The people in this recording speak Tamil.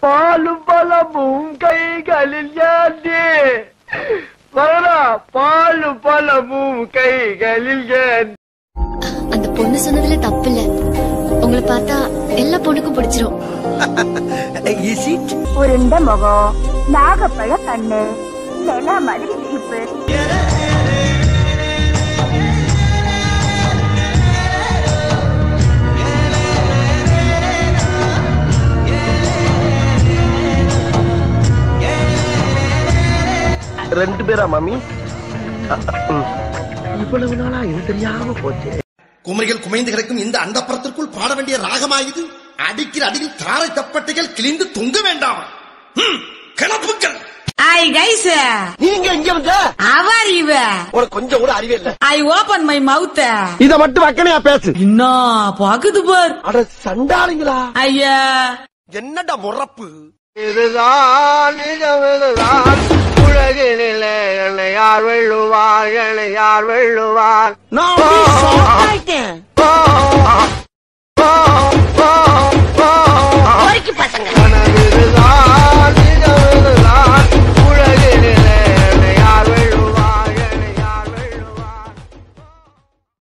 பாலும் பழமும் கைகளில் ஏந்தி வரா பாலும் பழமும் கைகளில் ஏந்தி அந்த பொண்ணு சொன்னதுல தப்பு இல்ல உங்களை பார்த்தா எல்லா பொண்ணுக்கும் பிடிச்சிரும் உருண்ட முகம் நாகப்பழ கண்ணு நிலா மாதிரி சிரிப்பு ரெண்டு பேரா மாமி இவ்வளவு நாளா இது தெரியாம போச்சு குமரிகள் குமைந்து கிடக்கும் இந்த அண்டப்புறத்திற்குள் பாட வேண்டிய ராகமாயுது அடிக்கிற அடியில் தாரை தப்பட்டைகள் கிழிந்து தொங்க வேண்டாம் ஹம், கிளப்புங்கள் Hi guys, நீங்க இங்க வந்த how are you? உனக்கு கொஞ்சம் கூட அறிவே இல்ல I open my mouth. இத மட்டும் வக்கனையா பேசு என்ன பாக்குது பார் அட சண்டாளிங்களா ஐயா என்னடா முறப்பு இதுதான் நிஜம் இதுதான் உலகினிலே என்னை யார் வெல்லுவார் என்னை யார் வெல்லுவார் நான்